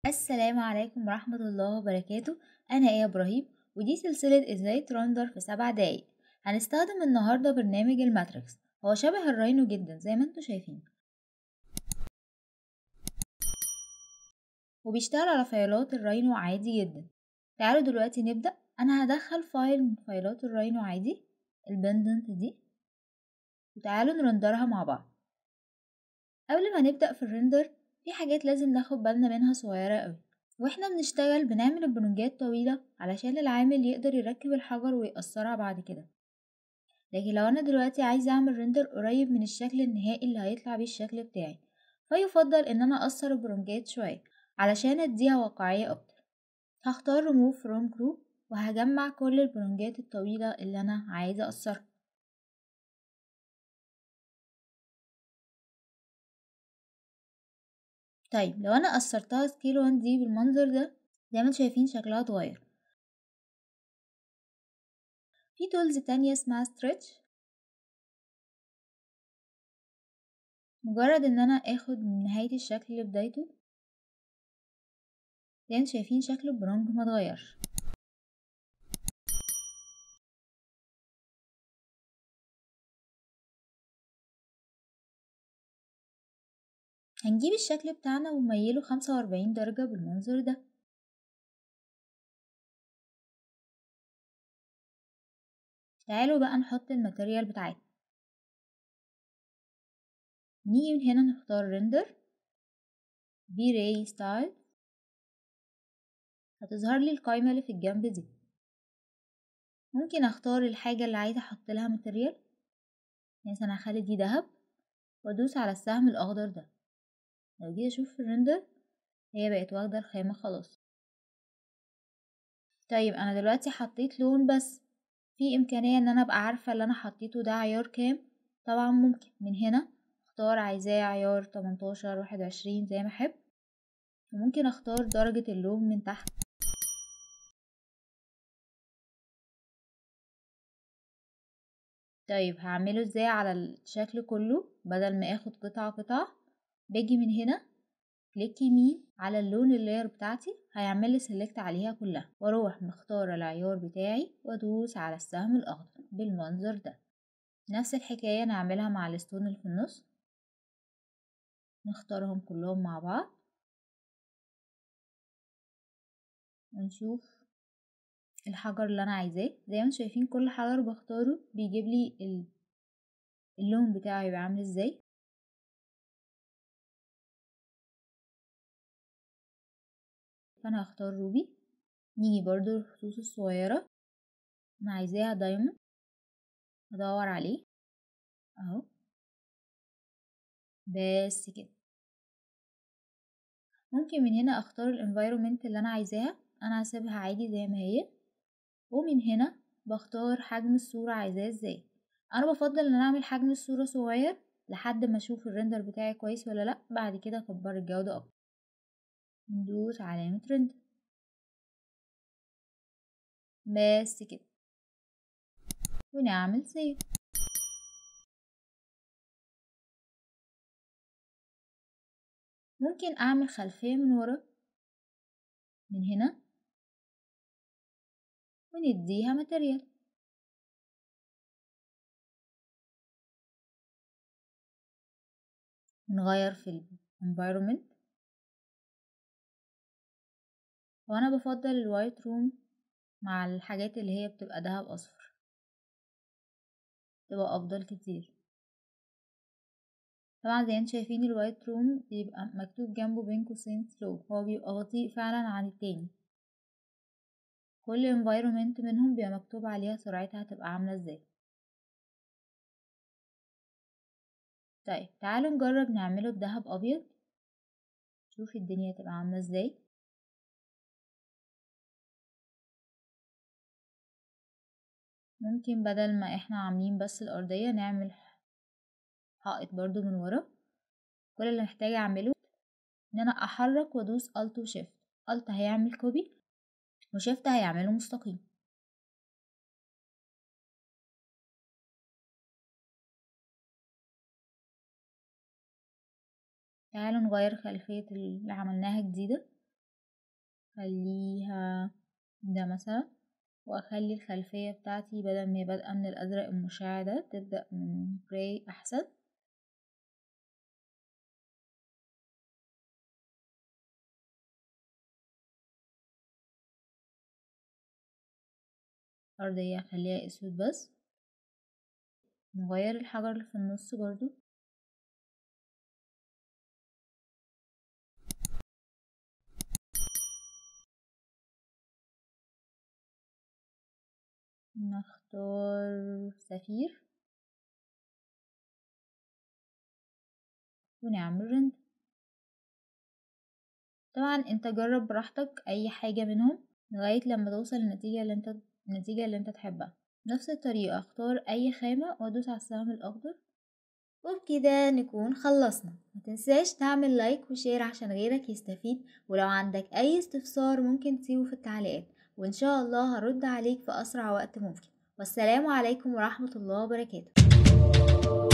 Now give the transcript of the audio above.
السلام عليكم ورحمة الله وبركاته أنا إيه إبراهيم ودي سلسلة إزاي ترندر في سبع دقايق هنستخدم النهاردة برنامج الماتريكس هو شبه الراينو جدا زي ما انتوا شايفين وبيشتغل على فايلات الراينو عادي جدا تعالوا دلوقتي نبدأ أنا هدخل فايل من فايلات الراينو عادي البندنت دي وتعالوا نرندرها مع بعض قبل ما نبدأ في الرندر في حاجات لازم ناخد بالنا منها صغيرة قوي واحنا بنشتغل بنعمل البرونجات طويلة علشان العامل يقدر يركب الحجر ويقصرها بعد كده لكن لو انا دلوقتي عايزة اعمل رندر قريب من الشكل النهائي اللي هيطلع بيه الشكل بتاعي فيفضل ان انا اقصر البرونجات شوية علشان اديها واقعية اكتر هختار remove from group وهجمع كل البرونجات الطويلة اللي انا عايزة اقصرها طيب لو انا قصرتها سكيل 1 دي بالمنظر ده زي ما انتم شايفين شكلها اتغير في تولز تانية اسمها ستريتش مجرد ان انا اخد من نهاية الشكل لبدايته زي ما شايفين شكل البرونج ما اتغيرش هنجيب الشكل بتاعنا ونميله خمسة وأربعين درجة بالمنظر ده تعالوا بقى نحط الماتيريال بتاعتنا نيجي من هنا نختار ريندر في راي ستايل هتظهر لي القايمة اللي في الجنب دي ممكن اختار الحاجة اللي عايزة احط لها ماتيريال مثلا هخلي دي دهب وادوس على السهم الاخضر ده لو جيت اشوف في الريندر هي بقت واخدة الخامة خلاص طيب انا دلوقتي حطيت لون بس في امكانية ان انا ابقى عارفة اللي انا حطيته ده عيار كام طبعا ممكن من هنا اختار عايزاه عيار تمنتاشر واحد وعشرين زي ما احب وممكن اختار درجة اللون من تحت طيب هعمله ازاي على الشكل كله بدل ما اخد قطعة قطعة باجي من هنا كليك يمين على اللون اللاير بتاعتي هيعمل لي سيلكت عليها كلها واروح مختارة العيار بتاعي وادوس على السهم الاخضر بالمنظر ده نفس الحكاية نعملها مع الستون اللي في النص نختارهم كلهم مع بعض ونشوف الحجر اللي انا عايزاه زي ما انتم شايفين كل حجر بختاره بيجيب لي اللون بتاعه يبقى عامل ازاي فانا هختار روبي نيجي برضو الخصوص الصغيرة انا عايزاها دايموند ادور عليه اهو بس كده ممكن من هنا اختار الانفايرومنت اللي انا عايزاها انا هسيبها عادي زي ما هي ومن هنا بختار حجم الصورة عايزاه ازاي انا بفضل ان انا اعمل حجم الصورة صغير لحد ما اشوف الريندر بتاعي كويس ولا لا بعد كده اكبر الجودة اكتر ندوس علامة ريندر بس كده ونعمل سيف ممكن اعمل خلفية من ورا من هنا ونديها ماتريال نغير في الانفايرومنت وانا بفضل الوايت روم مع الحاجات اللي هي بتبقى دهب اصفر تبقى افضل كتير طبعا زي انتم شايفين الوايت روم بيبقى مكتوب جنبه بين قوسين سلو هو بيبقى بطيء فعلا عن التاني كل environment منهم بيبقى مكتوب عليها سرعتها هتبقى عاملة ازاي طيب تعالوا نجرب نعمله بدهب ابيض شوف الدنيا تبقى عاملة ازاي ممكن بدل ما احنا عاملين بس الارضية نعمل حائط برضو من ورا كل اللي محتاجة اعمله ان انا احرك وادوس الت وشيفت الت هيعمل كوبي وشيفت هيعمله مستقيم تعالوا نغير خلفية اللي عملناها جديدة خليها ده مثلا واخلي الخلفية بتاعتي بدل ما بادئة من الازرق المشع ده تبدأ من جراي احسن الأرضية خليها اسود بس نغير الحجر اللي في النص برضو نختار سفير ونعمل رند طبعا انت جرب براحتك اي حاجة منهم لغاية لما توصل للنتيجة اللي انت النتيجة اللي انت تحبها نفس الطريقة اختار اي خامة وادوس على السهم الاخضر وبكده نكون خلصنا متنساش تعمل لايك وشير عشان غيرك يستفيد ولو عندك اي استفسار ممكن تسيبه في التعليقات وان شاء الله هرد عليك في اسرع وقت ممكن والسلام عليكم ورحمة الله وبركاته